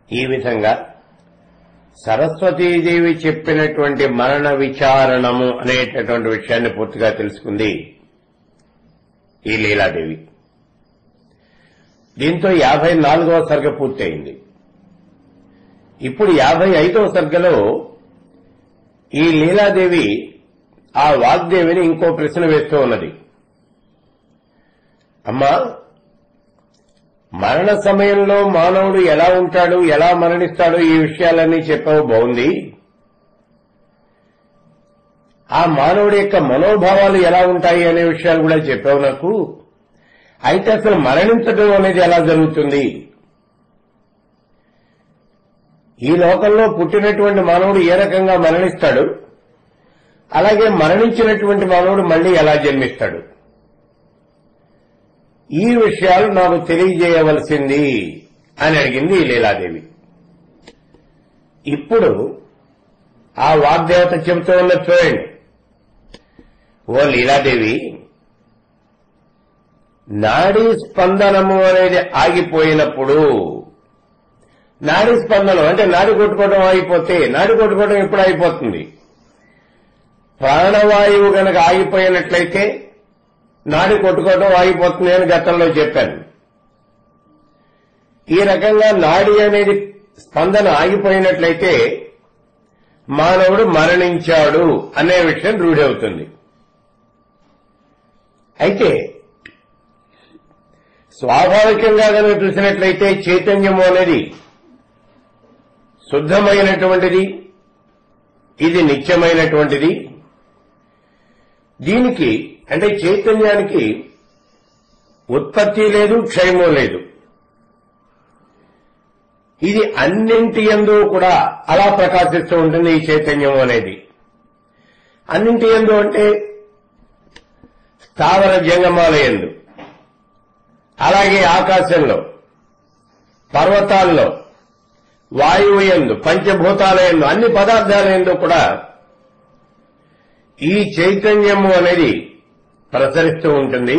ఈ విధంగా సరస్వతీదేవి చెప్పినటువంటి మరణ విచారణము అనేటటువంటి విషయాన్ని పూర్తిగా తెలుసుకుంది ఈ లీలాదేవి దీంతో యాభై నాలుగవ సర్గ పూర్తయింది ఇప్పుడు యాభై ఐదవ సర్గలో ఈ లీలాదేవి ఆ వాగ్దేవిని ఇంకో ప్రశ్న వేస్తూ ఉన్నది అమ్మా మరణ సమయంలో మానవుడు ఎలా ఉంటాడు ఎలా మరణిస్తాడు ఈ విషయాలన్నీ చెప్పావు బాగుంది ఆ మానవుడి యొక్క మనోభావాలు ఎలా ఉంటాయి అనే విషయాలు కూడా చెప్పావు నాకు అయితే అసలు మరణించడం అనేది ఎలా జరుగుతుంది ఈ లోకంలో పుట్టినటువంటి మానవుడు ఏ రకంగా మరణిస్తాడు అలాగే మరణించినటువంటి మానవుడు మళ్ళీ ఎలా జన్మిస్తాడు ఈ విషయాలు నాకు తెలియజేయవలసింది అని అడిగింది ఈ లీలాదేవి ఇప్పుడు ఆ వాగ్దేవత చెబుతూ ఉన్న చూడండి ఓ లీలాదేవి నాడీ స్పందనము అనేది ఆగిపోయినప్పుడు నాడీ స్పందనం అంటే నాడి కొట్టుకోవడం ఆగిపోతే నాడి కొట్టుకోవడం ఎప్పుడు అయిపోతుంది ప్రాణవాయువు గనక ఆగిపోయినట్లయితే నాడి కొట్టుకోవడం ఆగిపోతుంది అని గతంలో చెప్పాను ఈ రకంగా నాడి అనేది స్పందన ఆగిపోయినట్లయితే మానవుడు మరణించాడు అనే విషయం రూఢి అవుతుంది అయితే స్వాభావికంగా కనుక చూసినట్లయితే చైతన్యము అనేది శుద్ధమైనటువంటిది ఇది నిత్యమైనటువంటిది దీనికి అంటే చైతన్యానికి ఉత్పత్తి లేదు క్షయము లేదు ఇది అన్నింటి ఎందు కూడా అలా ప్రకాశిస్తూ ఉంటుంది ఈ చైతన్యం అనేది అన్నింటి ఎందు అంటే స్థావర జంగమాల ఎందు అలాగే ఆకాశంలో పర్వతాల్లో వాయువు ఎందు పంచభూతాల ఎందు అన్ని పదార్థాల ఎందు కూడా ఈ చైతన్యము అనేది ప్రసరిస్తూ ఉంటుంది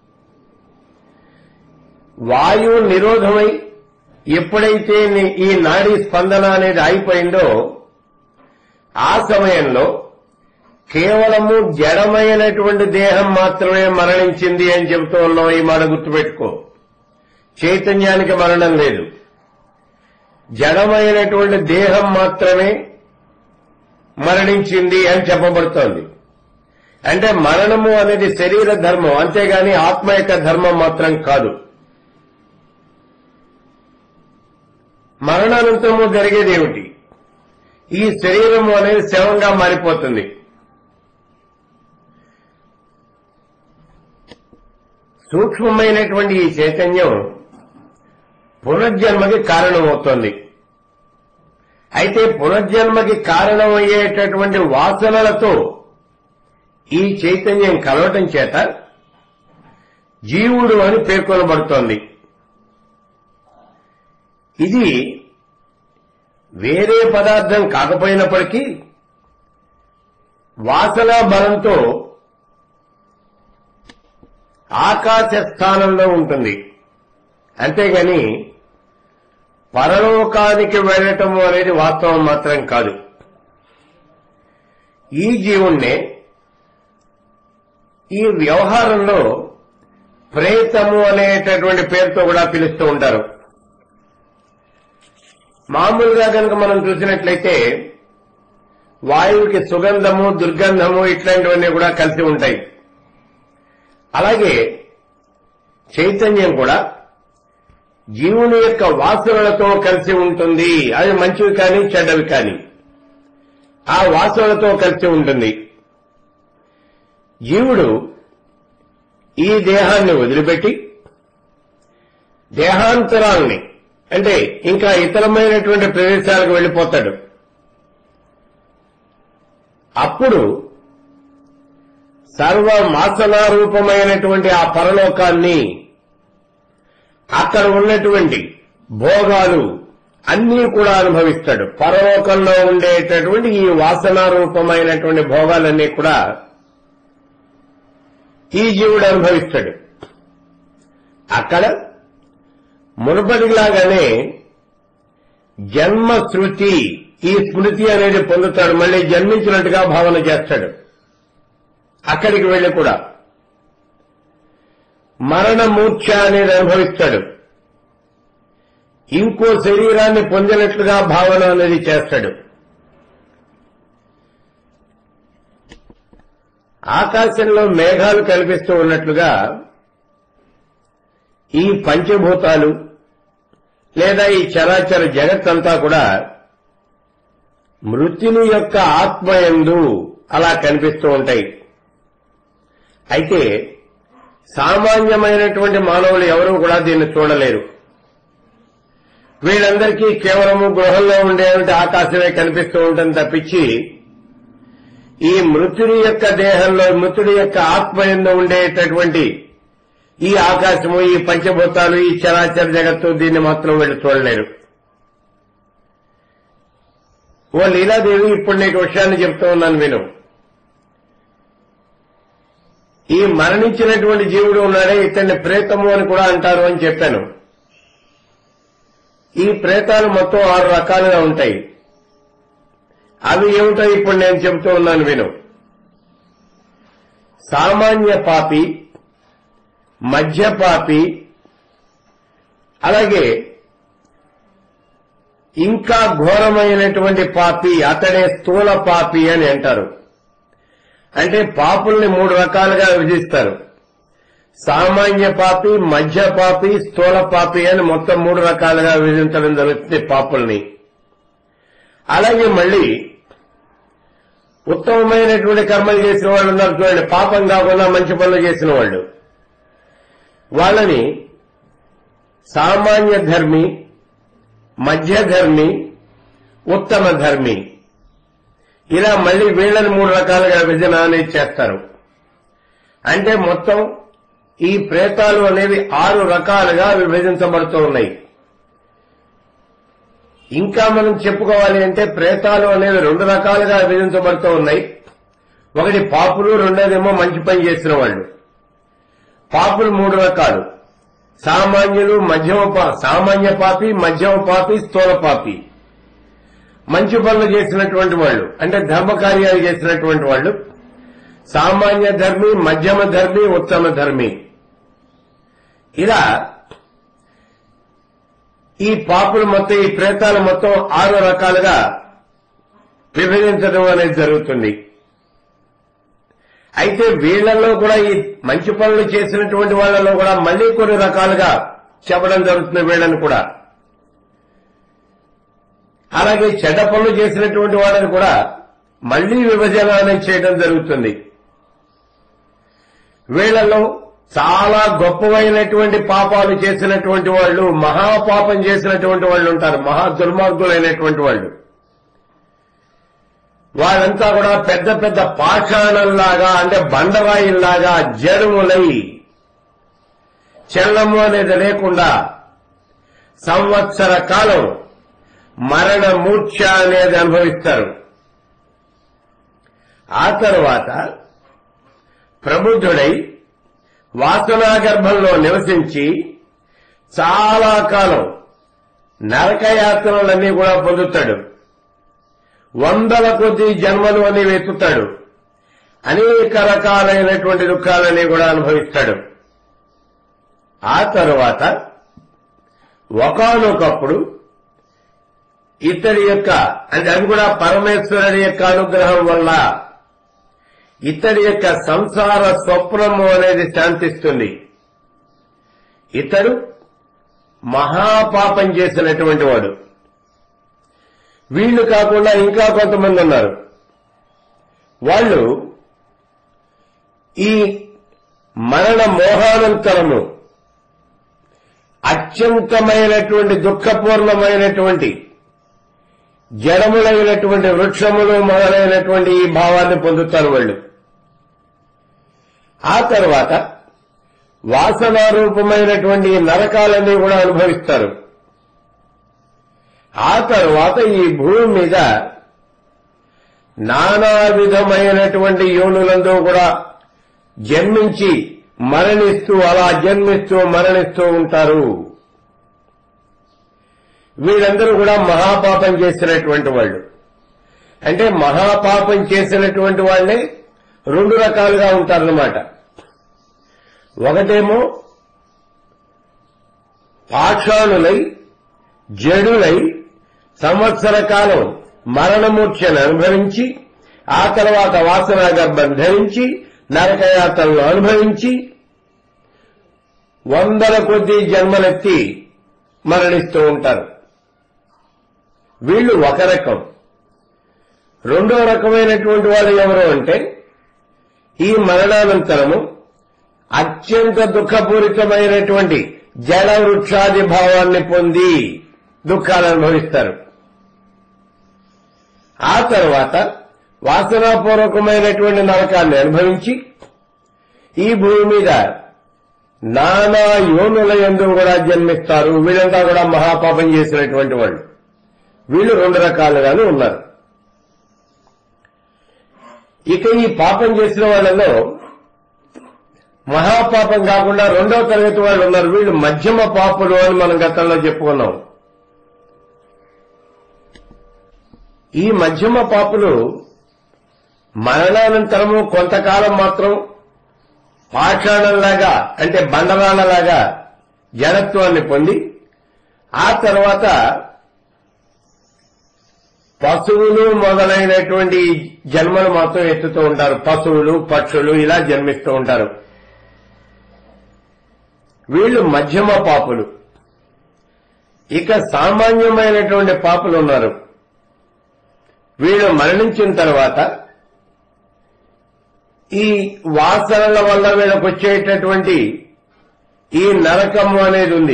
వాయువు నిరోధమై ఎప్పుడైతే ని- ఈ నాడీ స్పందన అనేది అయిపోయిందో ఆ సమయంలో కేవలము జడమైనటువంటి దేహం మాత్రమే మరణించింది అని చెబుతూ ఉన్నాం ఈ మాట గుర్తుపెట్టుకో చైతన్యానికి మరణం లేదు జడమైనటువంటి దేహం మాత్రమే మరణించింది అని చెప్పబడుతోంది అంటే మరణము అనేది శరీర ధర్మం అంతేగాని ఆత్మ యొక్క ధర్మం మాత్రం కాదు మరణానంతరము జరిగేది ఏమిటి ఈ శరీరము అనేది శవంగా మారిపోతుంది సూక్ష్మమైనటువంటి ఈ చైతన్యం పునర్జన్మకి కారణమవుతోంది అయితే పునర్జన్మకి కారణమయ్యేటటువంటి వాసనలతో ఈ చైతన్యం కలవటం చేత జీవుడు అని పేర్కొనబడుతోంది ఇది వేరే పదార్థం కాకపోయినప్పటికీ వాసన బలంతో ఆకాశ స్థానంలో ఉంటుంది అంతేగాని పరలోకానికి వెళ్ళటము అనేది వాస్తవం మాత్రం కాదు ఈ జీవుణ్ణే ఈ వ్యవహారంలో ప్రేతము అనేటటువంటి పేరుతో కూడా పిలుస్తూ ఉంటారు మామూలుగా కనుక మనం చూసినట్లయితే వాయువుకి సుగంధము దుర్గంధము ఇట్లాంటివన్నీ కూడా కలిసి ఉంటాయి అలాగే చైతన్యం కూడా జీవుని యొక్క వాసనలతో కలిసి ఉంటుంది అది మంచివి కానీ చెడ్డవి కానీ ఆ వాసనలతో కలిసి ఉంటుంది జీవుడు ఈ దేహాన్ని వదిలిపెట్టి దేహాంతరాల్ని అంటే ఇంకా ఇతరమైనటువంటి ప్రదేశాలకు వెళ్ళిపోతాడు అప్పుడు సర్వమాసనారూపమైనటువంటి ఆ పరలోకాన్ని అక్కడ ఉన్నటువంటి భోగాలు అన్నీ కూడా అనుభవిస్తాడు పరలోకంలో ఉండేటటువంటి ఈ వాసనారూపమైనటువంటి భోగాలన్నీ కూడా ఈ జీవుడు అనుభవిస్తాడు అక్కడ మునుపటిలాగానే జన్మ శృతి ఈ స్మృతి అనేది పొందుతాడు మళ్ళీ జన్మించినట్టుగా భావన చేస్తాడు అక్కడికి వెళ్లి కూడా మరణ మూర్ఛ అనేది అనుభవిస్తాడు ఇంకో శరీరాన్ని పొందినట్లుగా భావన అనేది చేస్తాడు ఆకాశంలో మేఘాలు కనిపిస్తూ ఉన్నట్లుగా ఈ పంచభూతాలు లేదా ఈ చరాచర జగత్తంతా కూడా మృత్యుని యొక్క ఆత్మయందు అలా కనిపిస్తూ ఉంటాయి అయితే సామాన్యమైనటువంటి మానవులు ఎవరూ కూడా దీన్ని చూడలేరు వీళ్ళందరికీ కేవలము గృహంలో ఉండేటువంటి ఆకాశమే కనిపిస్తూ ఉంటుంది తప్పించి ఈ మృతుడి యొక్క దేహంలో మృతుడి యొక్క ఆత్మయంలో ఉండేటటువంటి ఈ ఆకాశము ఈ పంచభూతాలు ఈ చరాచర జగత్తు దీన్ని మాత్రం వీళ్ళు చూడలేరు ఓ లీలాదేవి ఇప్పుడు నీకు విషయాన్ని చెప్తూ ఉన్నాను విను ఈ మరణించినటువంటి జీవుడు ఉన్నాడే ఇతన్ని ప్రేతము అని కూడా అంటారు అని చెప్పాను ఈ ప్రేతాలు మొత్తం ఆరు రకాలుగా ఉంటాయి అవి ఏమిటో ఇప్పుడు నేను చెబుతూ ఉన్నాను విను సామాన్య పాపి మధ్య పాపి అలాగే ఇంకా ఘోరమైనటువంటి పాపి అతడే స్థూల పాపి అని అంటారు అంటే పాపుల్ని మూడు రకాలుగా విభజిస్తారు సామాన్య పాపి మధ్య పాపి స్థూల పాపి అని మొత్తం మూడు రకాలుగా విభజించడం జరుగుతుంది పాపుల్ని అలాగే మళ్ళీ ఉత్తమమైనటువంటి కర్మలు చేసిన వాళ్ళు ఉన్నారు చూడండి పాపం కాకుండా మంచి పనులు చేసిన వాళ్ళు వాళ్ళని సామాన్య ధర్మి మధ్య ధర్మి ఉత్తమ ధర్మి ఇలా మళ్ళీ వీళ్ళని మూడు రకాలుగా విభజన అనేది చేస్తారు అంటే మొత్తం ఈ ప్రేతాలు అనేవి ఆరు రకాలుగా విభజించబడుతూ ఉన్నాయి ఇంకా మనం చెప్పుకోవాలి అంటే ప్రేతాలు అనేవి రెండు రకాలుగా విభజించబడుతూ ఉన్నాయి ఒకటి పాపులు రెండోదేమో మంచి పని చేసిన వాళ్ళు పాపులు మూడు రకాలు సామాన్యులు మధ్యమ పా- సామాన్య పాపి మధ్యమ పాపి స్థూల పాపి మంచి పనులు చేసినటువంటి వాళ్ళు అంటే ధర్మ కార్యాలు చేసినటువంటి వాళ్ళు సామాన్య ధర్మి మధ్యమ ధర్మి ఉత్తమ ధర్మి ఇలా ఈ పాపులు మొత్తం ఈ ప్రేతాలు మొత్తం ఆరు రకాలుగా విభజించడం అనేది జరుగుతుంది అయితే వీళ్లలో కూడా ఈ మంచి పనులు చేసినటువంటి వాళ్ళలో కూడా మళ్లీ కొన్ని రకాలుగా చెప్పడం జరుగుతుంది వీళ్ళని కూడా అలాగే చెడ్డ పనులు చేసినటువంటి వాళ్ళని కూడా మళ్లీ విభజన అనేది చేయడం జరుగుతుంది వీళ్లలో చాలా గొప్పవైనటువంటి పాపాలు చేసినటువంటి వాళ్ళు మహాపాపం చేసినటువంటి వాళ్ళు ఉంటారు మహా దుర్మార్గులైనటువంటి వాళ్ళు వాళ్ళంతా కూడా పెద్ద పెద్ద పాషాణంలాగా అంటే బండరాయిల్లాగా జడుములై చల్లము అనేది లేకుండా సంవత్సర కాలం మరణ మూర్ఛ అనేది అనుభవిస్తారు ఆ తరువాత ప్రబుద్ధుడై వాసనాగర్భంలో నివసించి చాలా కాలం నరకయాత్రలన్నీ కూడా పొందుతాడు వందల కొద్ది జన్మలు అని వెతుకుతాడు అనేక రకాలైనటువంటి దుఃఖాలని కూడా అనుభవిస్తాడు ఆ తరువాత ఒకనొకప్పుడు ఇతడి యొక్క అంటే అది కూడా పరమేశ్వరుడి యొక్క అనుగ్రహం వల్ల ఇతడి యొక్క సంసార స్వప్నము అనేది శాంతిస్తుంది ఇతడు మహాపాపం చేసినటువంటి వాడు వీళ్లు కాకుండా ఇంకా కొంతమంది ఉన్నారు వాళ్ళు ఈ మరణ మోహానంతరము అత్యంతమైనటువంటి దుఃఖపూర్ణమైనటువంటి జడములైనటువంటి వృక్షములు మొదలైనటువంటి ఈ భావాన్ని పొందుతారు వాళ్ళు ఆ తర్వాత వాసనారూపమైనటువంటి ఈ నరకాలన్నీ కూడా అనుభవిస్తారు ఆ తర్వాత ఈ భూమి మీద నానా విధమైనటువంటి యోనులందు కూడా జన్మించి మరణిస్తూ అలా జన్మిస్తూ మరణిస్తూ ఉంటారు వీళ్ళందరూ కూడా మహాపాపం చేసినటువంటి వాళ్ళు అంటే మహాపాపం చేసినటువంటి వాళ్ళే రెండు రకాలుగా ఉంటారన్నమాట ఒకటేమో పాషాణులై జడులై సంవత్సర కాలం మరణమూర్ఛను అనుభవించి ఆ తర్వాత వాసనా గర్భం ధరించి నరకయాతనలు అనుభవించి వందల కొద్ది జన్మలెత్తి మరణిస్తూ ఉంటారు వీళ్ళు ఒక రకం రెండో రకమైనటువంటి వాళ్ళు ఎవరు అంటే ఈ మరణానంతరము అత్యంత దుఃఖపూరితమైనటువంటి జడ వృక్షాది భావాన్ని పొంది దుఃఖాలు అనుభవిస్తారు ఆ తర్వాత వాసనాపూర్వకమైనటువంటి నరకాన్ని అనుభవించి ఈ భూమి మీద నానా యోనుల ఎందు కూడా జన్మిస్తారు వీళ్ళంతా కూడా మహాపాపం చేసినటువంటి వాళ్ళు వీళ్ళు రెండు రకాలుగానే ఉన్నారు ఇక ఈ పాపం చేసిన వాళ్ళలో మహాపాపం కాకుండా రెండవ తరగతి వాళ్ళు ఉన్నారు వీళ్ళు మధ్యమ పాపులు అని మనం గతంలో చెప్పుకున్నాం ఈ మధ్యమ పాపులు మరణానంతరము కొంతకాలం మాత్రం పాషాణంలాగా అంటే బండరాళ్లలాగా జడత్వాన్ని పొంది ఆ తర్వాత పశువులు మొదలైనటువంటి జన్మలు మాత్రం ఎత్తుతూ ఉంటారు పశువులు పక్షులు ఇలా జన్మిస్తూ ఉంటారు వీళ్ళు మధ్యమ పాపులు ఇక సామాన్యమైనటువంటి పాపులు ఉన్నారు వీళ్ళు మరణించిన తర్వాత ఈ వాసనల వల్ల వీళ్ళకు వచ్చేటటువంటి ఈ నరకము అనేది ఉంది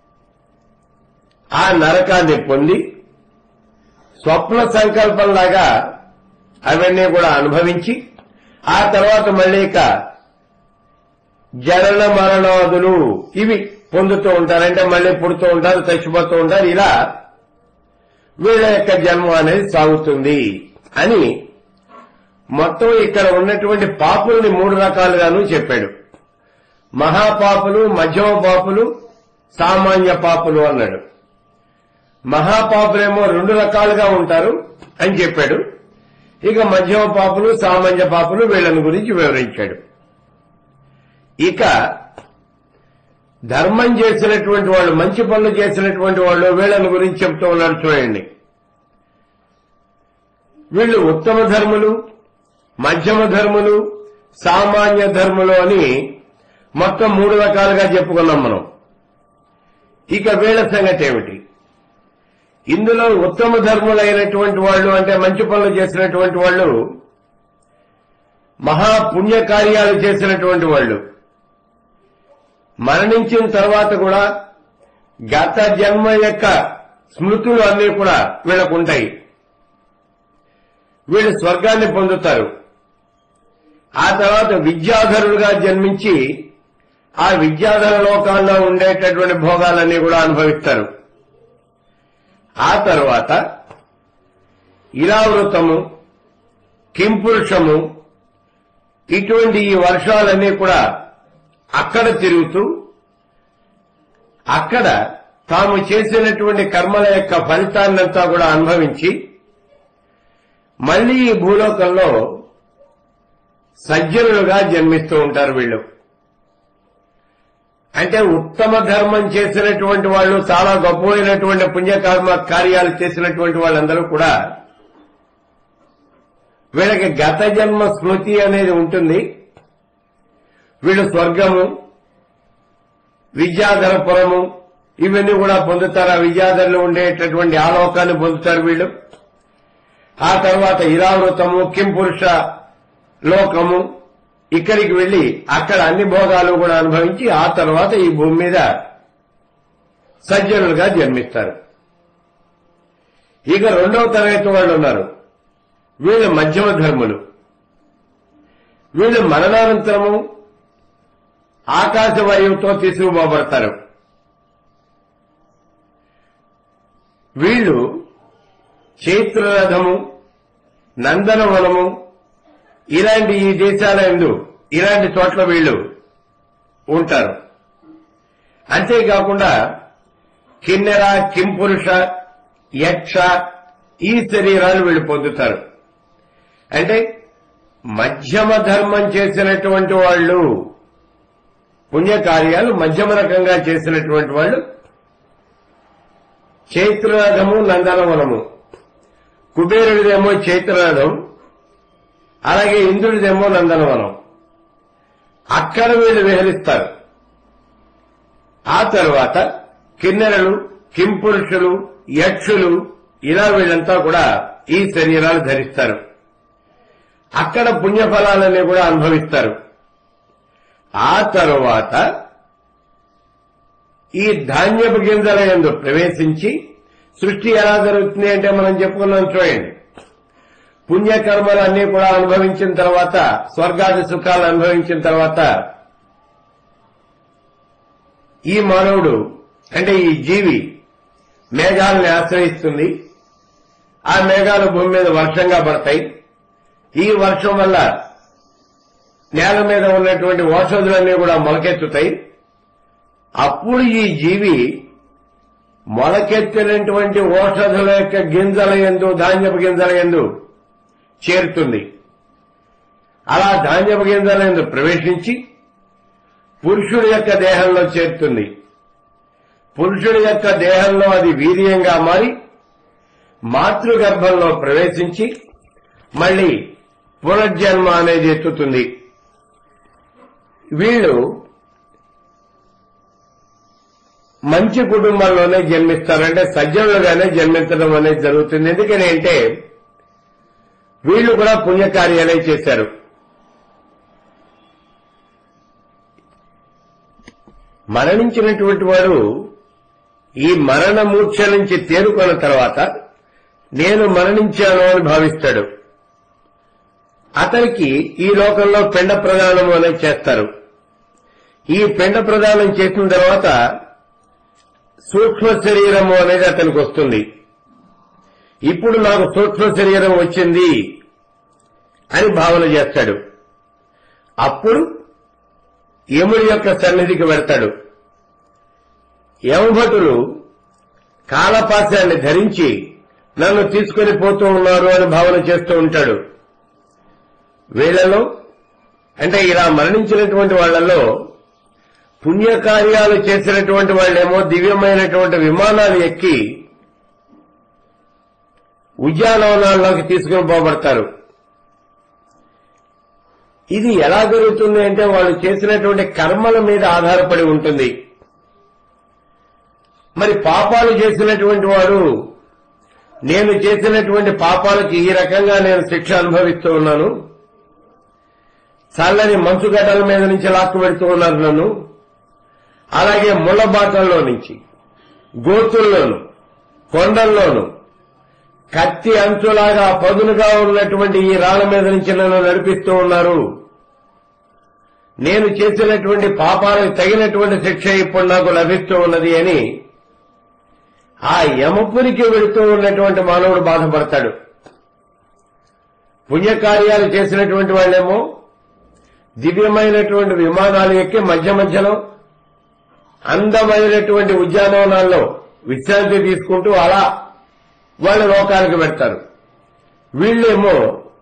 ఆ నరకాన్ని పొంది స్వప్న సంకల్పంలాగా అవన్నీ కూడా అనుభవించి ఆ తర్వాత మళ్ళీ ఇక జనన మరణాదులు ఇవి పొందుతూ ఉంటారు అంటే మళ్ళీ పుడుతూ ఉంటారు చచ్చిపోతూ ఉంటారు ఇలా వీళ్ళ యొక్క జన్మ అనేది సాగుతుంది అని మొత్తం ఇక్కడ ఉన్నటువంటి పాపుల్ని మూడు రకాలుగాను చెప్పాడు మహాపాపులు మధ్యమ పాపులు సామాన్య పాపులు అన్నాడు మహాపాపులేమో రెండు రకాలుగా ఉంటారు అని చెప్పాడు ఇక మధ్యమ పాపులు సామాన్య పాపులు వీళ్ళని గురించి వివరించాడు ఇక ధర్మం చేసినటువంటి వాళ్ళు మంచి పనులు చేసినటువంటి వాళ్ళు వీళ్ళని గురించి చెప్తూ ఉన్నారు చూడండి వీళ్ళు ఉత్తమ ధర్ములు మధ్యమ ధర్ములు సామాన్య ధర్ములు అని మొత్తం మూడు రకాలుగా చెప్పుకున్నాం మనం ఇక వీళ్ళ సంగతి ఏమిటి ఇందులో ఉత్తమ ధర్ములైనటువంటి వాళ్ళు అంటే మంచి పనులు చేసినటువంటి వాళ్ళు మహాపుణ్య కార్యాలు చేసినటువంటి వాళ్ళు మరణించిన తర్వాత కూడా గత జన్మ యొక్క స్మృతులు అన్నీ కూడా వీళ్ళకు ఉంటాయి వీళ్ళు స్వర్గాన్ని పొందుతారు ఆ తర్వాత విద్యాధరులుగా జన్మించి ఆ విద్యాధర లోకాల్లో ఉండేటటువంటి భోగాలన్నీ కూడా అనుభవిస్తారు ఆ తర్వాత ఇరావృతము కింపురుషము ఇటువంటి ఈ వర్షాలన్నీ కూడా అక్కడ తిరుగుతూ అక్కడ తాము చేసినటువంటి కర్మల యొక్క ఫలితాన్నంతా కూడా అనుభవించి మళ్లీ ఈ భూలోకంలో సజ్జనులుగా జన్మిస్తూ ఉంటారు వీళ్ళు అంటే ఉత్తమ ధర్మం చేసినటువంటి వాళ్ళు చాలా గొప్పమైనటువంటి పుణ్యకర్మ కార్యాలు చేసినటువంటి వాళ్ళందరూ కూడా వీళ్ళకి గత జన్మ స్మృతి అనేది ఉంటుంది వీళ్ళు స్వర్గము విద్యాధరపురము ఇవన్నీ కూడా పొందుతారు ఆ విద్యాధరలో ఉండేటటువంటి ఆలోకాన్ని పొందుతారు వీళ్ళు ఆ తర్వాత ఇరావృతము కింపురుష లోకము ఇక్కడికి వెళ్లి అక్కడ అన్ని భోగాలు కూడా అనుభవించి ఆ తర్వాత ఈ భూమి మీద సజ్జనులుగా జన్మిస్తారు ఇక రెండవ తరగతి వాళ్ళు ఉన్నారు వీళ్ళు మధ్యమ ధర్ములు వీళ్ళు మరణానంతరము ఆకాశవాయువుతో తీసుకుపోబడతారు వీళ్ళు చైత్రరథము నందనవనము ఇలాంటి ఈ దేశాల ఎందు ఇలాంటి చోట్ల వీళ్ళు ఉంటారు అంతేకాకుండా కిన్నెర కింపురుష యక్ష ఈ శరీరాలు వీళ్ళు పొందుతారు అంటే మధ్యమ ధర్మం చేసినటువంటి వాళ్ళు పుణ్యకార్యాలు మధ్యమ రకంగా చేసినటువంటి వాళ్ళు చైత్రరథము నందనవనము కుబేరుడిదేమో చైత్రరథం అలాగే ఇంద్రుడిదేమో నందనవనం అక్కడ వీళ్ళు విహరిస్తారు ఆ తరువాత కిన్నెరలు కింపురుషులు యక్షులు ఇలా వీళ్ళంతా కూడా ఈ శరీరాలు ధరిస్తారు అక్కడ పుణ్యఫలాలన్నీ కూడా అనుభవిస్తారు ఆ తరువాత ఈ ధాన్యపు గింజల ఎందు ప్రవేశించి సృష్టి ఎలా జరుగుతుంది అంటే మనం చెప్పుకున్నాం చూడండి పుణ్యకర్మలు అన్ని కూడా అనుభవించిన తర్వాత స్వర్గాది సుఖాలు అనుభవించిన తర్వాత ఈ మానవుడు అంటే ఈ జీవి మేఘాలని ఆశ్రయిస్తుంది ఆ మేఘాలు భూమి మీద వర్షంగా పడతాయి ఈ వర్షం వల్ల నేల మీద ఉన్నటువంటి ఔషధులన్నీ కూడా మొలకెత్తుతాయి అప్పుడు ఈ జీవి మొలకెత్తినటువంటి ఔషధుల యొక్క గింజల ఎందు ధాన్యపు గింజల ఎందు చేరుతుంది అలా ధాన్యపు గింజల ఎందు ప్రవేశించి పురుషుడి యొక్క దేహంలో చేరుతుంది పురుషుడి యొక్క దేహంలో అది వీర్యంగా మారి మాతృగర్భంలో ప్రవేశించి మళ్ళీ పునర్జన్మ అనేది ఎత్తుతుంది వీళ్ళు మంచి కుటుంబాల్లోనే జన్మిస్తారు అంటే సజ్జనులుగానే జన్మించడం అనేది జరుగుతుంది ఎందుకని అంటే వీళ్ళు కూడా పుణ్యకార్యాలే చేశారు మరణించినటువంటి వాడు ఈ మరణ మూర్ఛ నుంచి తేరుకున్న తర్వాత నేను మరణించాను అని భావిస్తాడు అతనికి ఈ లోకంలో పిండ ప్రదానం అనేది చేస్తారు ఈ పిండ ప్రదానం చేసిన తర్వాత సూక్ష్మ శరీరము అనేది అతనికి వస్తుంది ఇప్పుడు నాకు సూక్ష్మ శరీరం వచ్చింది అని భావన చేస్తాడు అప్పుడు యముడి యొక్క సన్నిధికి వెడతాడు యమభటులు కాలపాశాన్ని ధరించి నన్ను తీసుకొని పోతూ ఉన్నారు అని భావన చేస్తూ ఉంటాడు వీళ్లలో అంటే ఇలా మరణించినటువంటి వాళ్లలో పుణ్యకార్యాలు చేసినటువంటి వాళ్ళేమో దివ్యమైనటువంటి విమానాలు ఎక్కి ఉద్యానవనాల్లోకి తీసుకుని పోబడతారు ఇది ఎలా జరుగుతుంది అంటే వాళ్ళు చేసినటువంటి కర్మల మీద ఆధారపడి ఉంటుంది మరి పాపాలు చేసినటువంటి వాడు నేను చేసినటువంటి పాపాలకి ఈ రకంగా నేను శిక్ష అనుభవిస్తూ ఉన్నాను చల్లని మంచు గడ్డల మీద నుంచి లాక్కు పెడుతూ ఉన్నారు నన్ను అలాగే ముళ్ళబాటల్లో నుంచి గోతుల్లోను కొండల్లోను కత్తి అంచులాగా పదునుగా ఉన్నటువంటి ఈ రాళ్ల మీద నుంచి నన్ను నడిపిస్తూ ఉన్నారు నేను చేసినటువంటి పాపాలకు తగినటువంటి శిక్ష ఇప్పుడు నాకు లభిస్తూ ఉన్నది అని ఆ యమపురికి వెళుతూ ఉన్నటువంటి మానవుడు బాధపడతాడు పుణ్యకార్యాలు చేసినటువంటి వాళ్ళేమో దివ్యమైనటువంటి విమానాలు ఎక్కి మధ్య మధ్యలో అందమైనటువంటి ఉద్యానవనాల్లో విశ్రాంతి తీసుకుంటూ అలా వాళ్ళ లోకానికి పెడతారు వీళ్ళేమో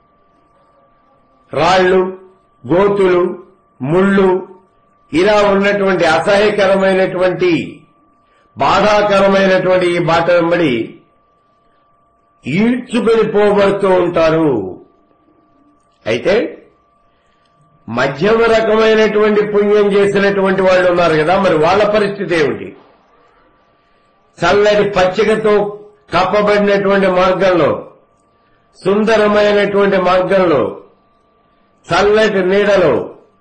రాళ్లు గోతులు ముళ్ళు ఇలా ఉన్నటువంటి అసహ్యకరమైనటువంటి బాధాకరమైనటువంటి ఈ బాట వెంబడి ఈడ్చుకొని పోబడుతూ ఉంటారు అయితే మధ్యమ రకమైనటువంటి పుణ్యం చేసినటువంటి వాళ్ళు ఉన్నారు కదా మరి వాళ్ళ పరిస్థితి ఏమిటి చల్లటి పచ్చికతో కప్పబడినటువంటి మార్గంలో సుందరమైనటువంటి మార్గంలో చల్లటి నీడలో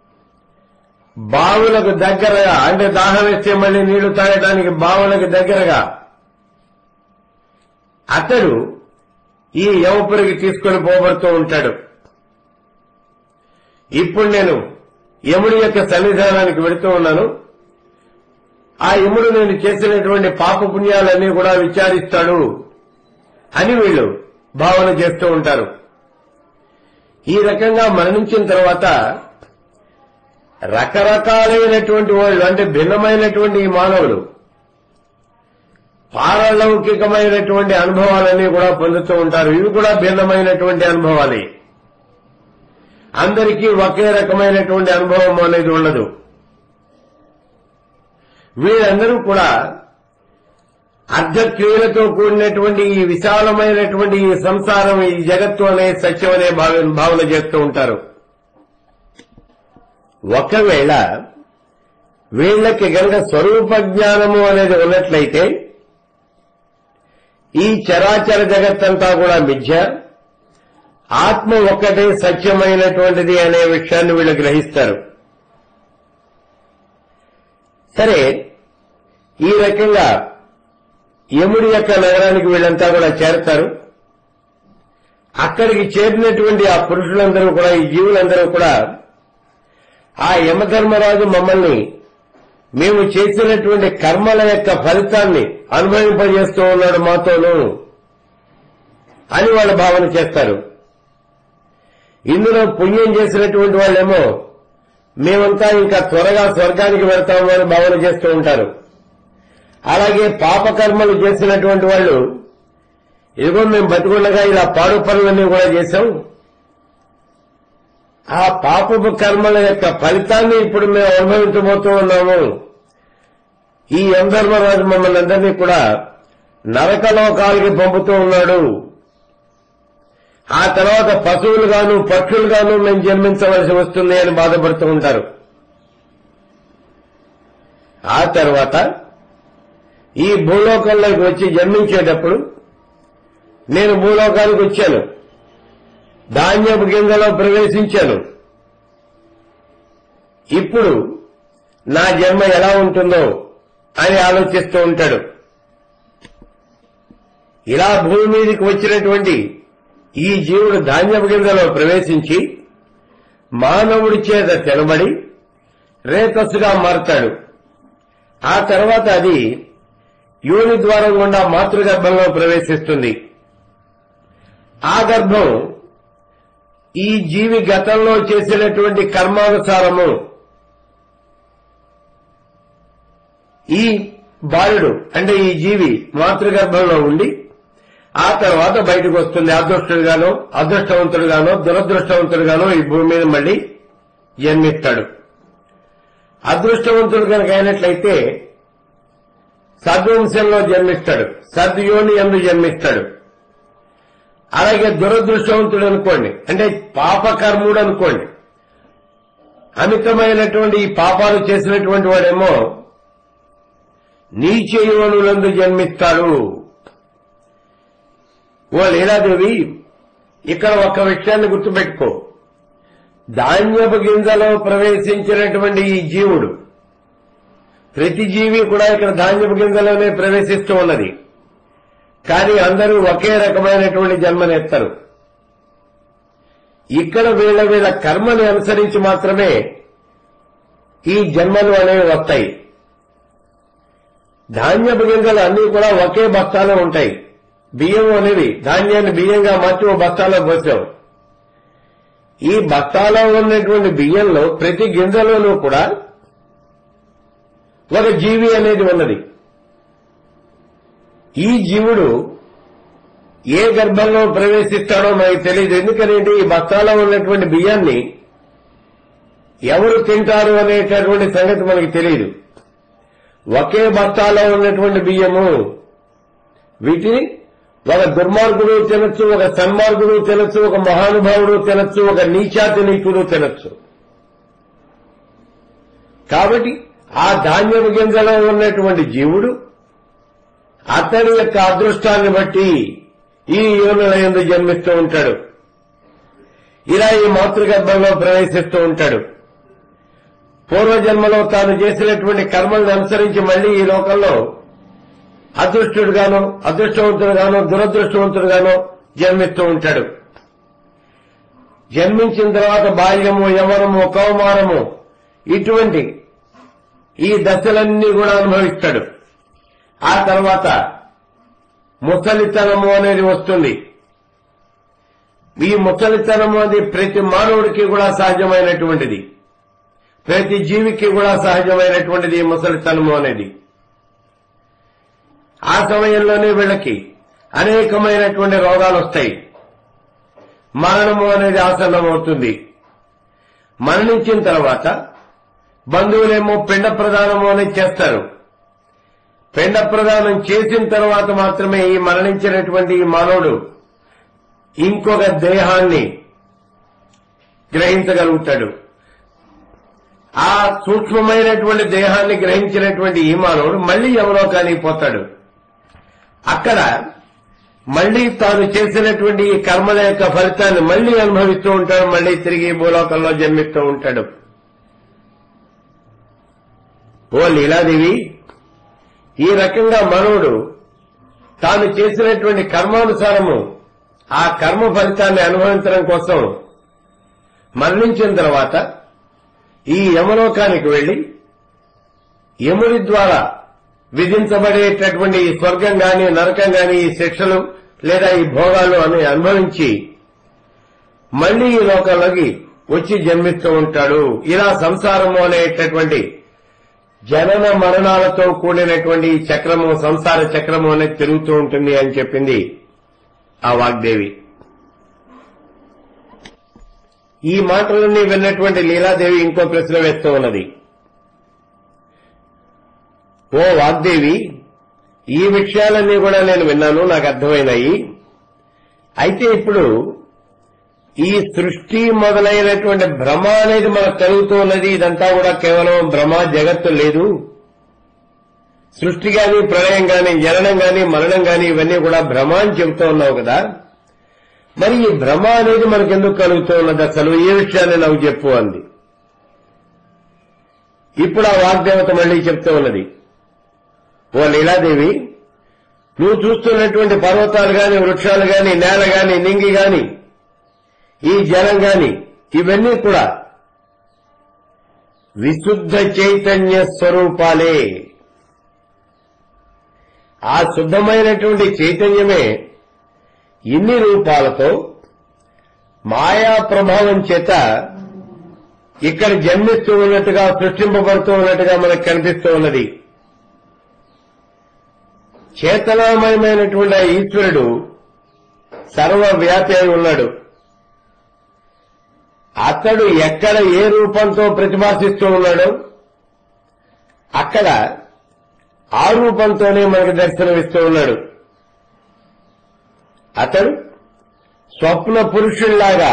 బావులకు దగ్గరగా అంటే దాహం వేస్తే మళ్ళీ నీళ్లు తాగడానికి బావులకు దగ్గరగా అతడు ఈ యవపురికి తీసుకొని పోబడుతూ ఉంటాడు ఇప్పుడు నేను యముడి యొక్క సన్నిధానానికి వెళుతూ ఉన్నాను ఆ యముడు నేను చేసినటువంటి పాప పుణ్యాలన్నీ కూడా విచారిస్తాడు అని వీళ్ళు భావన చేస్తూ ఉంటారు ఈ రకంగా మరణించిన తర్వాత రకరకాలైనటువంటి వాళ్ళు అంటే భిన్నమైనటువంటి ఈ మానవులు పారలౌకికమైనటువంటి అనుభవాలన్నీ కూడా పొందుతూ ఉంటారు ఇవి కూడా భిన్నమైనటువంటి అనుభవాలే అందరికీ ఒకే రకమైనటువంటి అనుభవం అనేది ఉండదు వీరందరూ కూడా అర్ధక్రియలతో కూడినటువంటి ఈ విశాలమైనటువంటి ఈ సంసారం ఈ జగత్తు అనే సత్యం అనే భావ- భావన చేస్తూ ఉంటారు ఒకవేళ వీళ్ళకి గనక స్వరూప జ్ఞానము అనేది ఉన్నట్లయితే ఈ చరాచర జగత్తంతా కూడా మిథ్య ఆత్మ ఒక్కటే సత్యమైనటువంటిది అనే విషయాన్ని వీళ్ళు గ్రహిస్తారు సరే ఈ రకంగా యముడి యొక్క నగరానికి వీళ్ళంతా కూడా చేరతారు అక్కడికి చేరినటువంటి ఆ పురుషులందరూ కూడా ఈ జీవులందరూ కూడా ఆ యమధర్మరాజు మమ్మల్ని మేము చేసినటువంటి కర్మల యొక్క ఫలితాన్ని అనుభవింపజేస్తూ ఉన్నాడు మాతోనూ అని వాళ్ళు భావన చేస్తారు ఇందులో పుణ్యం చేసినటువంటి వాళ్ళేమో మేమంతా ఇంకా త్వరగా స్వర్గానికి వెళ్తాము అని భావన చేస్తూ ఉంటారు అలాగే పాపకర్మలు చేసినటువంటి వాళ్ళు ఇదిగో మేము బతికుండగా ఇలా పాడు పనులన్నీ కూడా చేశాం ఆ పాపపు కర్మల యొక్క ఫలితాన్ని ఇప్పుడు మేము అనుభవించబోతూ ఉన్నాము ఈ యమధర్మరాజు మమ్మల్ని అందరినీ కూడా నరకలోకాలకి పంపుతూ ఉన్నాడు ఆ తర్వాత పశువులుగాను పక్షులుగాను మేము జన్మించవలసి వస్తుంది అని బాధపడుతూ ఉంటారు ఆ తర్వాత ఈ భూలోకంలోకి వచ్చి జన్మించేటప్పుడు నేను భూలోకానికి వచ్చాను ధాన్యపు గింజలో ప్రవేశించాను ఇప్పుడు నా జన్మ ఎలా ఉంటుందో అని ఆలోచిస్తూ ఉంటాడు ఇలా భూమి మీదకి వచ్చినటువంటి ఈ జీవుడు ధాన్యపు గింజలో ప్రవేశించి మానవుడి చేత తినబడి రేతస్సుగా మారతాడు ఆ తర్వాత అది యోని ద్వారం గుండా మాతృగర్భంలో ప్రవేశిస్తుంది ఆ గర్భం ఈ జీవి గతంలో చేసినటువంటి కర్మానుసారము ఈ బాలుడు అంటే ఈ జీవి మాతృగర్భంలో ఉండి ఆ తర్వాత బయటకు వస్తుంది అదృష్టుడుగానో అదృష్టవంతుడుగానో దురదృష్టవంతుడుగానో ఈ భూమి మీద మళ్ళీ జన్మిస్తాడు అదృష్టవంతుడు కనుక అయినట్లయితే సద్వంశంలో జన్మిస్తాడు సద్యోని ఎందు జన్మిస్తాడు అలాగే దురదృష్టవంతుడు అనుకోండి అంటే పాపకర్ముడు అనుకోండి అమితమైనటువంటి ఈ పాపాలు చేసినటువంటి వాడేమో నీచయోనులందు జన్మిస్తాడు ఓ లీలాదేవి ఇక్కడ ఒక్క విషయాన్ని గుర్తుపెట్టుకో ధాన్యపు గింజలో ప్రవేశించినటువంటి ఈ జీవుడు ప్రతి జీవి కూడా ఇక్కడ ధాన్యపు గింజలోనే ప్రవేశిస్తూ ఉన్నది కానీ అందరూ ఒకే రకమైనటువంటి జన్మనెత్తారు ఇక్కడ వీళ్ళ వీళ్ళ కర్మని అనుసరించి మాత్రమే ఈ జన్మలు అనేవి వస్తాయి ధాన్యపు గింజలు అన్నీ కూడా ఒకే బస్తాలో ఉంటాయి బియ్యం అనేవి ధాన్యాన్ని బియ్యంగా మార్చి ఓ బస్తాలో పోసాం ఈ బస్తాలో ఉన్నటువంటి బియ్యంలో ప్రతి గింజలోనూ కూడా ఒక జీవి అనేది ఉన్నది ఈ జీవుడు ఏ గర్భంలో ప్రవేశిస్తాడో మనకి తెలియదు ఎందుకనేది ఈ బస్తాలో ఉన్నటువంటి బియ్యాన్ని ఎవరు తింటారు అనేటటువంటి సంగతి మనకి తెలియదు ఒకే బస్తాలో ఉన్నటువంటి బియ్యము వీటిని ఒక దుర్మార్గుడు తినొచ్చు ఒక సన్మార్గుడు తినొచ్చు ఒక మహానుభావుడు తినొచ్చు ఒక నీచాతి నీచుడు తినొచ్చు కాబట్టి ఆ ధాన్యపు గింజలో ఉన్నటువంటి జీవుడు అతని యొక్క అదృష్టాన్ని బట్టి ఈ యోనుల ఎందు జన్మిస్తూ ఉంటాడు ఇలా ఈ మాతృగర్భంలో ప్రవేశిస్తూ ఉంటాడు పూర్వజన్మలో తాను చేసినటువంటి కర్మలను అనుసరించి మళ్లీ ఈ లోకంలో అదృష్టుడుగానో అదృష్టవంతుడుగానో దురదృష్టవంతుడుగానో జన్మిస్తూ ఉంటాడు జన్మించిన తర్వాత బాల్యము యవనము కౌమారము ఇటువంటి ఈ దశలన్నీ కూడా అనుభవిస్తాడు ఆ తర్వాత ముసలితనము అనేది వస్తుంది ఈ ముసలితనము అనేది ప్రతి మానవుడికి కూడా సహజమైనటువంటిది ప్రతి జీవికి కూడా సహజమైనటువంటిది ఈ ముసలితనము అనేది ఆ సమయంలోనే వీళ్ళకి అనేకమైనటువంటి రోగాలు వస్తాయి మరణము అనేది ఆసన్నమవుతుంది మరణించిన తర్వాత బంధువులేమో పిండ ప్రదానము అనేది చేస్తారు పిండ ప్రదానం చేసిన తర్వాత మాత్రమే ఈ మరణించినటువంటి ఈ మానవుడు ఇంకొక దేహాన్ని గ్రహించగలుగుతాడు ఆ సూక్ష్మమైనటువంటి దేహాన్ని గ్రహించినటువంటి ఈ మానవుడు మళ్లీ యమలోకానికి పోతాడు అక్కడ మళ్లీ తాను చేసినటువంటి ఈ కర్మల యొక్క ఫలితాన్ని మళ్లీ అనుభవిస్తూ ఉంటాడు మళ్లీ తిరిగి భూలోకంలో జన్మిస్తూ ఉంటాడు ఓ లీలాదేవి ఈ రకంగా మనవుడు తాను చేసినటువంటి కర్మానుసారము ఆ కర్మ ఫలితాన్ని అనుభవించడం కోసం మరణించిన తర్వాత ఈ యమలోకానికి వెళ్లి యముడి ద్వారా విధించబడేటటువంటి ఈ స్వర్గం గాని నరకం గాని ఈ శిక్షలు లేదా ఈ భోగాలు అని అనుభవించి మళ్లీ ఈ లోకంలోకి వచ్చి జన్మిస్తూ ఉంటాడు ఇలా సంసారము అనేటటువంటి జనన మరణాలతో కూడినటువంటి ఈ చక్రము సంసార చక్రము అనేది తిరుగుతూ ఉంటుంది అని చెప్పింది ఆ వాగ్దేవి ఈ మాటలన్నీ విన్నటువంటి లీలాదేవి ఇంకో ప్రశ్న వేస్తూ ఉన్నది ఓ వాగ్దేవి ఈ విషయాలన్నీ కూడా నేను విన్నాను నాకు అర్థమైనాయి అయితే ఇప్పుడు ఈ సృష్టి మొదలైనటువంటి భ్రమ అనేది మనకు కలుగుతూ ఉన్నది ఇదంతా కూడా కేవలం భ్రమ జగత్తు లేదు సృష్టి గాని ప్రళయం గాని జననం గాని మరణం గాని ఇవన్నీ కూడా భ్రమ అని చెబుతూ ఉన్నావు కదా మరి ఈ భ్రమ అనేది మనకెందుకు కలుగుతూ ఉన్నది అసలు ఏ విషయాన్ని నాకు చెప్పు అంది ఇప్పుడు ఆ వాగ్దేవత మళ్లీ చెప్తూ ఉన్నది ఓ లీలాదేవి నువ్వు చూస్తున్నటువంటి పర్వతాలు గాని వృక్షాలు గాని నేల గాని నింగి గాని ఈ జలం గాని ఇవన్నీ కూడా విశుద్ధ చైతన్య స్వరూపాలే ఆ శుద్ధమైనటువంటి చైతన్యమే ఇన్ని రూపాలతో మాయా ప్రభావం చేత ఇక్కడ జన్మిస్తూ ఉన్నట్టుగా సృష్టింపబడుతూ ఉన్నట్టుగా మనకు కనిపిస్తూ ఉన్నది చేతనామయమైనటువంటి ఆ ఈశ్వరుడు సర్వవ్యాపి అయి ఉన్నాడు అతడు ఎక్కడ ఏ రూపంతో ప్రతిభాసిస్తూ ఉన్నాడో అక్కడ ఆ రూపంతోనే మనకు దర్శనమిస్తూ ఉన్నాడు అతడు స్వప్న పురుషుల్లాగా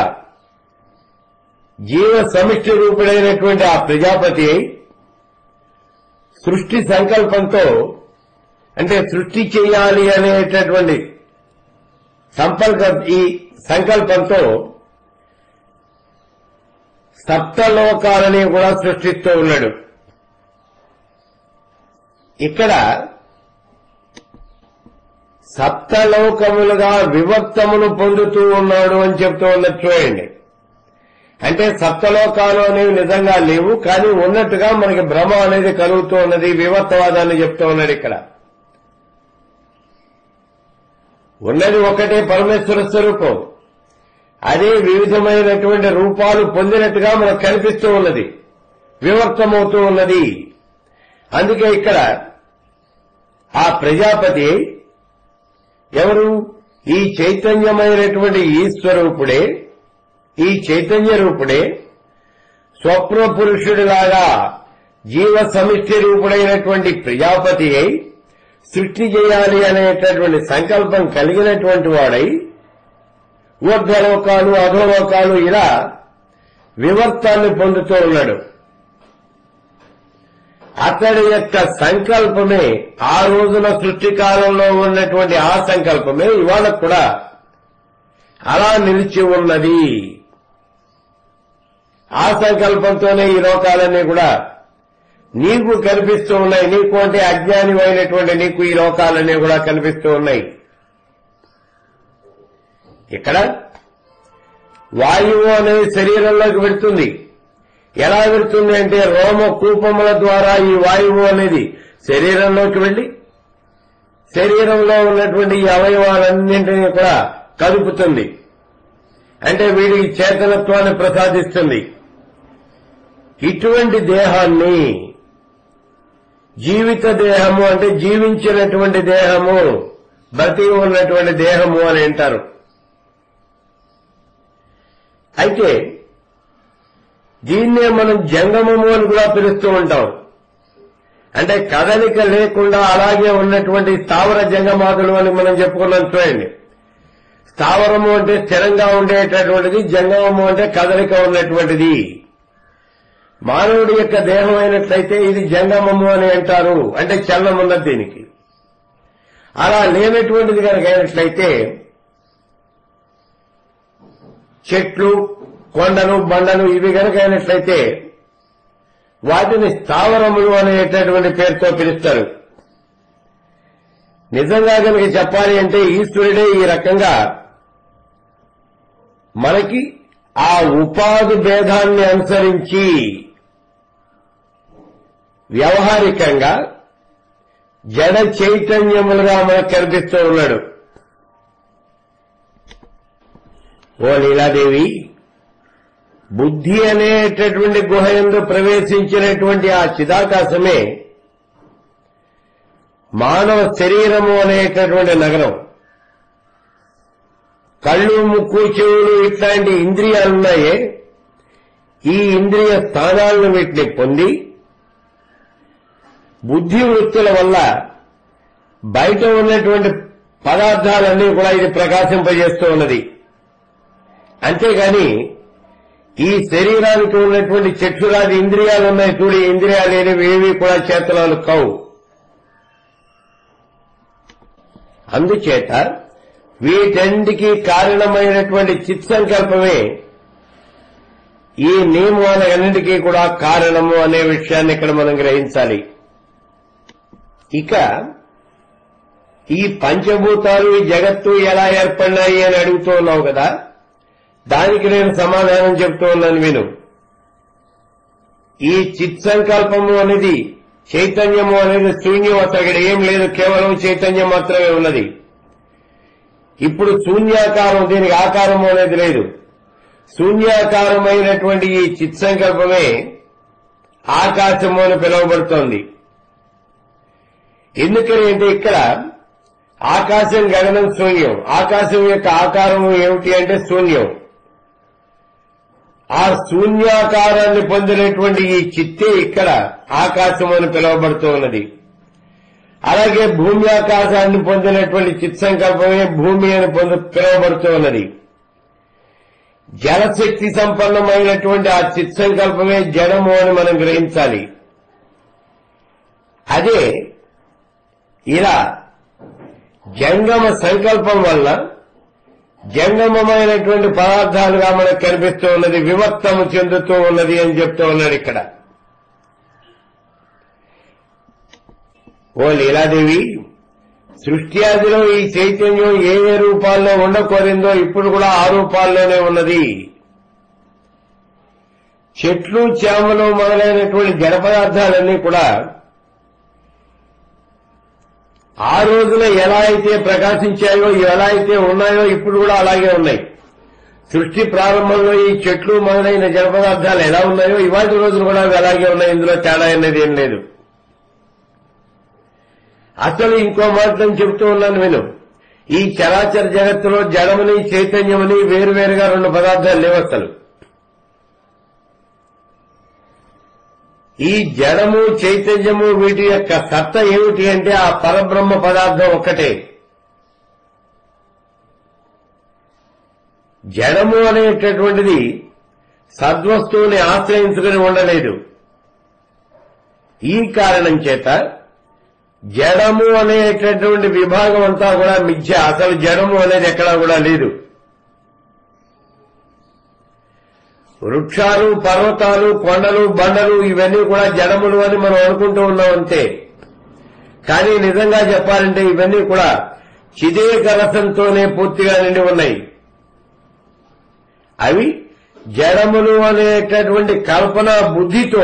జీవ సమిష్టి రూపుడైనటువంటి ఆ ప్రజాపతి అయి సృష్టి సంకల్పంతో అంటే సృష్టి చేయాలి అనేటటువంటి సంపల్క ఈ సంకల్పంతో సప్తలోకాలని కూడా సృష్టిస్తూ ఉన్నాడు ఇక్కడ సప్తలోకములుగా విభక్తమును పొందుతూ ఉన్నాడు అని చెప్తూ ఉన్నది చూడండి అంటే సప్తలోకాలు అనేవి నిజంగా లేవు కానీ ఉన్నట్టుగా మనకి భ్రమ అనేది కలుగుతూ ఉన్నది వివర్తవాదాన్ని చెప్తూ ఉన్నాడు ఇక్కడ ఉన్నది ఒకటే పరమేశ్వర స్వరూపం అదే వివిధమైనటువంటి రూపాలు పొందినట్టుగా మనకు కనిపిస్తూ ఉన్నది వివర్తమవుతూ ఉన్నది అందుకే ఇక్కడ ఆ ప్రజాపతి ఎవరు ఈ చైతన్యమైనటువంటి ఈశ్వరూపుడే ఈ చైతన్య రూపుడే స్వప్న పురుషుడిలాగా జీవ సమిష్టి రూపుడైనటువంటి ప్రజాపతి అయి సృష్టి చేయాలి అనేటటువంటి సంకల్పం కలిగినటువంటి వాడై ఊర్ధ్వలోకాలు అధోలోకాలు ఇలా వివర్తాన్ని పొందుతూ ఉన్నాడు అతడి యొక్క సంకల్పమే ఆ రోజున సృష్టి కాలంలో ఉన్నటువంటి ఆ సంకల్పమే ఇవాళ కూడా అలా నిలిచి ఉన్నది ఆ సంకల్పంతోనే ఈ లోకాలన్నీ కూడా నీకు కనిపిస్తూ ఉన్నాయి నీకు అంటే అజ్ఞాని అయినటువంటి నీకు ఈ లోకాలన్నీ కూడా కనిపిస్తూ ఉన్నాయి ఇక్కడ వాయువు అనేది శరీరంలోకి వెడుతుంది ఎలా వెడుతుంది అంటే రోమ కూపముల ద్వారా ఈ వాయువు అనేది శరీరంలోకి వెళ్లి శరీరంలో ఉన్నటువంటి ఈ అవయవాలన్నింటినీ కూడా కదుపుతుంది అంటే వీడికి చేతనత్వాన్ని ప్రసాదిస్తుంది ఇటువంటి దేహాన్ని జీవిత దేహము అంటే జీవించినటువంటి దేహము బ్రతికి ఉన్నటువంటి దేహము అని అంటారు అయితే దీన్నే మనం జంగమము అని కూడా పిలుస్తూ ఉంటాం అంటే కదలిక లేకుండా అలాగే ఉన్నటువంటి స్థావర జంగమాదులు అని మనం చెప్పుకున్నాం చూడండి స్థావరము అంటే స్థిరంగా ఉండేటటువంటిది జంగమము అంటే కదలిక ఉన్నటువంటిది మానవుడి యొక్క దేహం అయినట్లయితే ఇది జంగమము అని అంటారు అంటే చలనం ఉన్నది దీనికి అలా లేనటువంటిది కనుక అయినట్లయితే చెట్లు కొండలు బండలు ఇవి కనుక అయినట్లయితే వాటిని స్థావరములు అనేటటువంటి పేరుతో పిలుస్తారు నిజంగా కనుక చెప్పాలి అంటే ఈశ్వరుడే ఈ రకంగా మనకి ఆ ఉపాధి భేదాన్ని అనుసరించి వ్యవహారికంగా జడ చైతన్యములుగా మనకు కనిపిస్తూ ఉన్నాడు ఓ లీలాదేవి బుద్ధి అనేటటువంటి గుహ ఎందు ప్రవేశించినటువంటి ఆ చిదాకాశమే మానవ శరీరము అనేటటువంటి నగరం కళ్ళు ముక్కు చెవులు ఇట్లాంటి ఇంద్రియాలున్నాయే ఈ ఇంద్రియ స్థానాలను వీటిని పొంది బుద్ధి వృత్తుల వల్ల బయట ఉన్నటువంటి పదార్థాలన్నీ కూడా ఇది ప్రకాశింపజేస్తూ ఉన్నది అంతేగాని ఈ శరీరానికి ఉన్నటువంటి చక్షురాది ఇంద్రియాలు ఉన్నాయి చూడి ఇంద్రియాలు అనేవి ఏవి కూడా చేతనాలు కావు అందుచేత వీటన్నిటికీ కారణమైనటువంటి చిత్ సంకల్పమే ఈ నియమాలన్నింటికీ కూడా కారణము అనే విషయాన్ని ఇక్కడ మనం గ్రహించాలి ఇక ఈ పంచభూతాలు ఈ జగత్తు ఎలా ఏర్పడినాయి అని అడుగుతూ ఉన్నావు కదా దానికి నేను సమాధానం చెప్తూ ఉన్నాను విను ఈ చిత్ సంకల్పము అనేది చైతన్యము అనేది శూన్యం అసలు ఇక్కడ ఏం లేదు కేవలం చైతన్యం మాత్రమే ఉన్నది ఇప్పుడు శూన్యాకారం దీనికి ఆకారము అనేది లేదు శూన్యాకారమైనటువంటి ఈ చిత్ సంకల్పమే ఆకాశము అని పిలువబడుతోంది ఎందుకని అంటే ఇక్కడ ఆకాశం గగనం శూన్యం ఆకాశం యొక్క ఆకారము ఏమిటి అంటే శూన్యం ఆ శూన్యాకారాన్ని పొందినటువంటి ఈ చిత్తే ఇక్కడ ఆకాశం అని పిలువబడుతూ ఉన్నది అలాగే భూమి ఆకాశాన్ని పొందినటువంటి చిత్ సంకల్పమే భూమి అని పొంది పిలువబడుతూ ఉన్నది జలశక్తి సంపన్నమైనటువంటి ఆ చిత్ సంకల్పమే జడము అని మనం గ్రహించాలి అదే ఇలా జంగమ సంకల్పం వల్ల జంగమమైనటువంటి పదార్థాలుగా మనకు కనిపిస్తూ ఉన్నది వివర్తము చెందుతూ ఉన్నది అని చెప్తూ ఉన్నాడు ఇక్కడ ఓ లీలాదేవి సృష్టి ఆదిలో ఈ చైతన్యం ఏ ఏ రూపాల్లో ఉండకోరిందో ఇప్పుడు కూడా ఆ రూపాల్లోనే ఉన్నది చెట్లు చేమలు మొదలైనటువంటి జడ పదార్థాలన్నీ కూడా ఆ రోజున ఎలా అయితే ప్రకాశించాయో ఎలా అయితే ఉన్నాయో ఇప్పుడు కూడా అలాగే ఉన్నాయి సృష్టి ప్రారంభంలో ఈ చెట్లు మొదలైన జడ పదార్థాలు ఎలా ఉన్నాయో ఇవాటి రోజులు కూడా అవి అలాగే ఉన్నాయి ఇందులో తేడా అనేది ఏం లేదు అసలు ఇంకో మాటను చెబుతూ ఉన్నాను నేను ఈ చరాచర జగత్తులో జడమని చైతన్యమని వేరువేరుగా రెండు పదార్థాలు లేవు అసలు ఈ జడము చైతన్యము వీటి యొక్క సత్త ఏమిటి అంటే ఆ పరబ్రహ్మ పదార్థం ఒక్కటే జడము అనేటటువంటిది సద్వస్తువుని ఆశ్రయించుకుని ఉండలేదు ఈ కారణం చేత జడము అనేటటువంటి విభాగం అంతా కూడా మిథ్య అసలు జడము అనేది ఎక్కడా కూడా లేదు వృక్షాలు పర్వతాలు కొండలు బండలు ఇవన్నీ కూడా జడములు అని మనం అనుకుంటూ ఉన్నాం అంతే కానీ నిజంగా చెప్పాలంటే ఇవన్నీ కూడా చిదేక రసంతోనే పూర్తిగా నిండి ఉన్నాయి అవి జడములు అనేటటువంటి కల్పన బుద్ధితో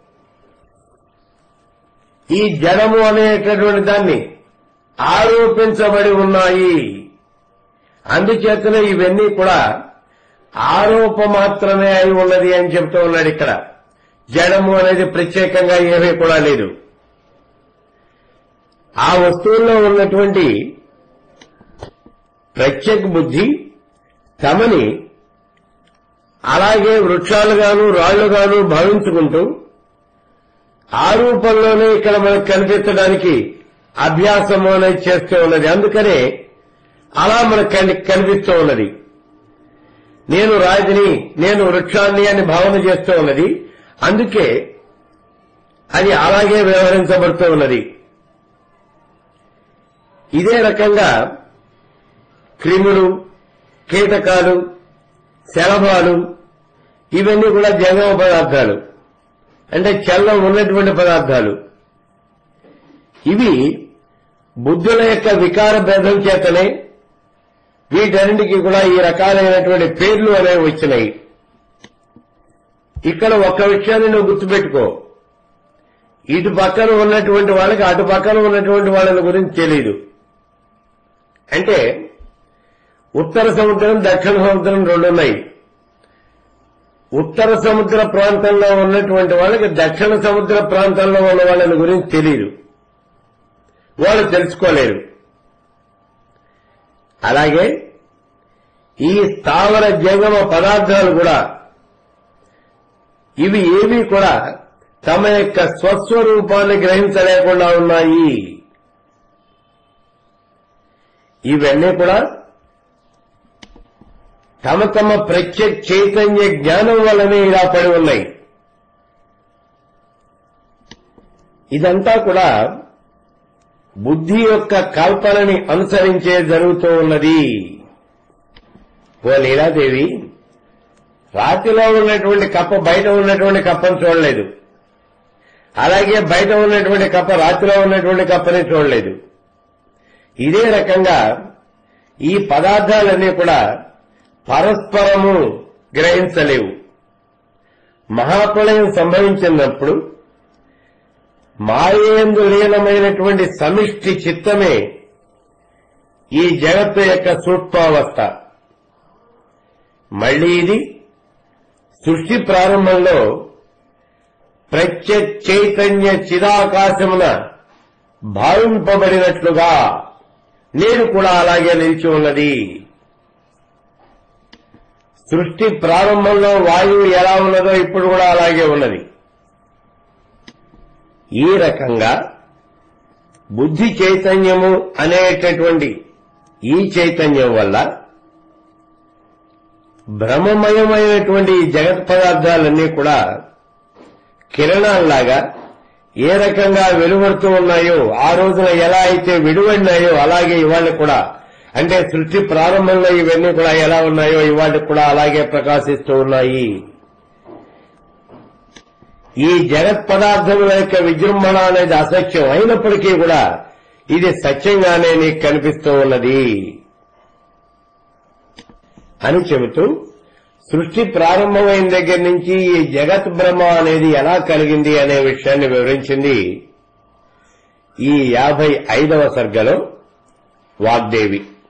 ఈ జడము అనేటటువంటి దాన్ని ఆరోపించబడి ఉన్నాయి అందుచేతనే ఇవన్నీ కూడా ఆరోప మాత్రమే అయి ఉన్నది అని చెప్తూ ఉన్నాడు ఇక్కడ జడము అనేది ప్రత్యేకంగా ఏమీ కూడా లేదు ఆ వస్తువుల్లో ఉన్నటువంటి ప్రత్యేక బుద్ధి తమని అలాగే వృక్షాలుగాను రాళ్లుగాను భావించుకుంటూ ఆ రూపంలోనే ఇక్కడ మనకు కనిపించడానికి అభ్యాసము అనేది చేస్తూ ఉన్నది అందుకనే అలా మనకు కని- కనిపిస్తూ ఉన్నది నేను రాజుని నేను వృక్షాన్ని అని భావన చేస్తూ ఉన్నది అందుకే అది అలాగే వ్యవహరించబడుతూ ఉన్నది ఇదే రకంగా క్రిములు కీటకాలు శలభాలు ఇవన్నీ కూడా జంగమ పదార్థాలు అంటే చల్లం ఉన్నటువంటి పదార్థాలు ఇవి బుద్ధుల యొక్క వికార భేదం చేతనే వీటన్నిటికీ కూడా ఈ రకాలైనటువంటి పేర్లు అనేవి వచ్చినాయి ఇక్కడ ఒక్క విషయాన్ని నువ్వు గుర్తుపెట్టుకో ఇటు పక్కన ఉన్నటువంటి వాళ్ళకి అటు పక్కన ఉన్నటువంటి వాళ్ళని గురించి తెలియదు అంటే ఉత్తర సముద్రం దక్షిణ సముద్రం రెండు ఉన్నాయి ఉత్తర సముద్ర ప్రాంతంలో ఉన్నటువంటి వాళ్ళకి దక్షిణ సముద్ర ప్రాంతంలో ఉన్న వాళ్ళని గురించి తెలియదు వాళ్ళు తెలుసుకోలేరు అలాగే ఈ స్థావర జంగమ పదార్థాలు కూడా ఇవి ఏవి కూడా తమ యొక్క స్వస్వరూపాన్ని గ్రహించలేకుండా ఉన్నాయి ఇవన్నీ కూడా తమ తమ ప్రత్యేక చైతన్య జ్ఞానం వల్లనే ఇలా పడి ఉన్నాయి ఇదంతా కూడా బుద్ధి యొక్క కల్పనని అనుసరించే జరుగుతూ ఉన్నది ఓ లీలాదేవి రాతిలో ఉన్నటువంటి కప్ప బయట ఉన్నటువంటి కప్పను చూడలేదు అలాగే బయట ఉన్నటువంటి కప్ప రాతిలో ఉన్నటువంటి కప్పని చూడలేదు ఇదే రకంగా ఈ పదార్థాలన్నీ కూడా పరస్పరము గ్రహించలేవు మహాప్రళయం సంభవించినప్పుడు మాయేందు లీనమైనటువంటి సమిష్టి చిత్తమే ఈ జగత్తు యొక్క సూక్ష్మావస్థ మళ్లీ ఇది సృష్టి ప్రారంభంలో ప్రత్యక్ చైతన్య చిదాకాశమున భావింపబడినట్లుగా నేను కూడా అలాగే నిలిచి ఉన్నది సృష్టి ప్రారంభంలో వాయువు ఎలా ఉన్నదో ఇప్పుడు కూడా అలాగే ఉన్నది ఈ రకంగా బుద్ధి చైతన్యము అనేటటువంటి ఈ చైతన్యం వల్ల భ్రమమయమైనటువంటి ఈ జగత్ పదార్థాలన్నీ కూడా కిరణాల్లాగా ఏ రకంగా వెలువడుతూ ఉన్నాయో ఆ రోజున ఎలా అయితే విడివడినాయో అలాగే ఇవాళ కూడా అంటే సృష్టి ప్రారంభంలో ఇవన్నీ కూడా ఎలా ఉన్నాయో ఇవాళ కూడా అలాగే ప్రకాశిస్తూ ఉన్నాయి ఈ జగత్ పదార్థముల యొక్క విజృంభణ అనేది అసత్యం అయినప్పటికీ కూడా ఇది సత్యంగానే నీకు కనిపిస్తూ ఉన్నది అని చెబుతూ సృష్టి ప్రారంభమైన దగ్గర నుంచి ఈ జగత్ బ్రహ్మ అనేది ఎలా కలిగింది అనే విషయాన్ని వివరించింది ఈ యాభై ఐదవ సర్గలో వాగ్దేవి